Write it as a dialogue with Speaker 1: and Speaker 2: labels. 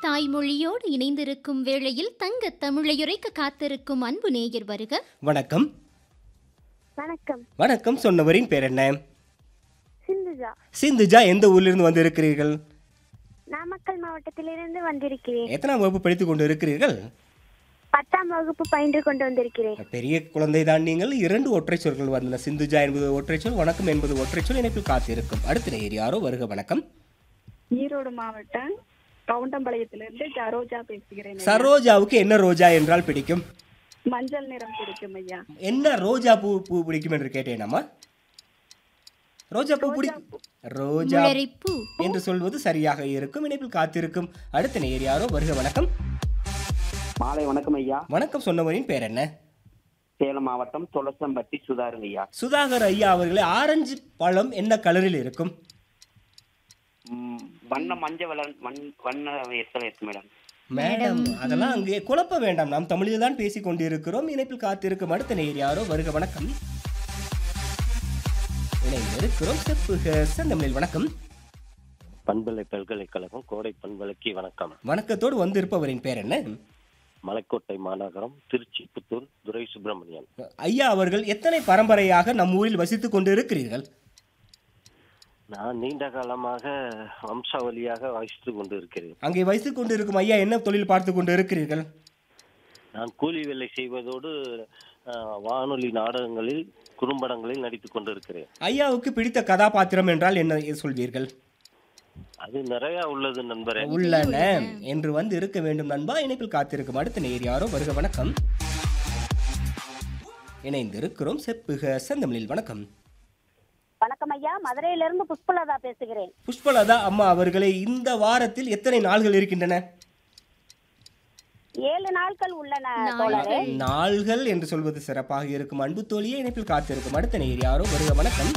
Speaker 1: தாய்மொழியோடு இணைந்திருக்கும் வேளையில் தங்க தமிழையுரைக்க காத்திருக்கும் அன்பு நேயர் வருக
Speaker 2: வணக்கம்
Speaker 3: வணக்கம்
Speaker 2: வணக்கம் சொன்னவரின் பேர் என்ன
Speaker 3: சிந்துஜா
Speaker 2: சிந்துஜா எந்த ஊரிலிருந்து வந்திருக்கிறீர்கள்
Speaker 3: நாமக்கல் மாவட்டத்திலிருந்து வந்திருக்கிறேன்
Speaker 2: எத்தனாம் வகுப்பு படித்துக் கொண்டு இருக்கிறீர்கள்
Speaker 3: பத்தாம் வகுப்பு பயின்று கொண்டு வந்திருக்கிறேன்
Speaker 2: பெரிய குழந்தை தான் நீங்கள் இரண்டு ஒற்றை சொற்கள் வந்தன சிந்துஜா என்பது ஒற்றை சொல் வணக்கம் என்பது ஒற்றை சொல் இணைப்பில் காத்திருக்கும் அடுத்த நேயர் யாரோ வருக வணக்கம்
Speaker 4: ஈரோடு மாவட்டம் கவுண்டம்பாளையத்திலிருந்து சரோஜா பேசுகிறேன் ஐயா.
Speaker 2: சரோஜாவுக்கு என்ன ரோஜா என்றால் பிடிக்கும்
Speaker 4: மஞ்சள் நிறம் பிடிக்கும் ஐயா
Speaker 2: என்ன ரோஜா பூ பூ பிடிக்கும் என்று கேட்டேனாமா ரோஜா பூ பிடிக்கும் ரோஜா
Speaker 1: முளரிப்பூ
Speaker 2: என்று சொல்வது சரியாக இருக்கும் இணைப்பில் காத்திருக்கும் அடுத்த நேயர் யாரோ வருக வணக்கம்
Speaker 5: மாலை வணக்கம் ஐயா
Speaker 2: வணக்கம் சொன்னவரின் பேர் என்ன
Speaker 5: சேலம் மாவட்டம் துளசம்பட்டி சுதாருங்க ஐயா
Speaker 2: சுதாகர் ஐயா அவர்களே ஆரஞ்சு பழம் என்ன கலரில் இருக்கும்
Speaker 5: ம், வண்ண மஞ்சள் வள வண் வண்ண எத்தனை இருக்கு மேடம்
Speaker 2: மேடம் அதெல்லாம் அங்கே குழப்ப வேண்டாம் நாம் தமிழில் தான் பேசிக் கொண்டிருக்கிறோம் இணைப்பில் காத்திருக்கும் அடுத்த நேயர் யாரோ வருக வணக்கம் இணைந்திருக்கிறோம் செப்புக செந்தமிழில் வணக்கம்
Speaker 6: பண்பலை பல்கலைக்கழகம் கோடை பண்பலைக்கு வணக்கம்
Speaker 2: வணக்கத்தோடு வந்திருப்பவரின் பேர் என்ன
Speaker 6: மலைக்கோட்டை மாநகரம் திருச்சி புத்தூர் துரை சுப்பிரமணியன்
Speaker 2: ஐயா அவர்கள் எத்தனை பரம்பரையாக நம் ஊரில் வசித்துக் கொண்டு இருக்கிறீர்கள்
Speaker 6: நான் நீண்ட காலமாக வம்சாவளியாக வசித்து கொண்டு இருக்கிறேன்
Speaker 2: அங்கே வசித்துக் கொண்டு இருக்கும் ஐயா என்ன தொழில் பார்த்து கொண்டு இருக்கிறீர்கள்
Speaker 6: நான் கூலி வேலை செய்வதோடு அஹ், வானொலி நாடகங்களில் குறும்படங்களில் நடித்துக் கொண்டு இருக்கிறேன்
Speaker 2: ஐயாவுக்கு பிடித்த கதாபாத்திரம் என்றால் என்ன சொல்வீர்கள்
Speaker 6: அது நிறைய உள்ளது நண்பரே
Speaker 2: உள்ளன என்று வந்து இருக்க வேண்டும் நண்பா இணைப்பில் காத்திருக்கும் அடுத்த நேர் யாரோ வருக வணக்கம் இணைந்திருக்கிறோம் செப்புக செந்தமிழில் வணக்கம்
Speaker 3: வணக்கம் ஐயா மதுரையிலிருந்து புஷ்பலதா பேசுகிறேன்
Speaker 2: புஷ்பலதா அம்மா அவர்களே இந்த வாரத்தில் எத்தனை நாள்கள் இருக்கின்றன
Speaker 3: ஏழு நாட்கள் உள்ளன தோழரே
Speaker 2: நாள்கள் என்று சொல்வது சிறப்பாக இருக்கும் அன்பு தோழியே இணைப்பில் காத்திருக்கும் அடுத்த நேர் யாரோ வருக வணக்கம்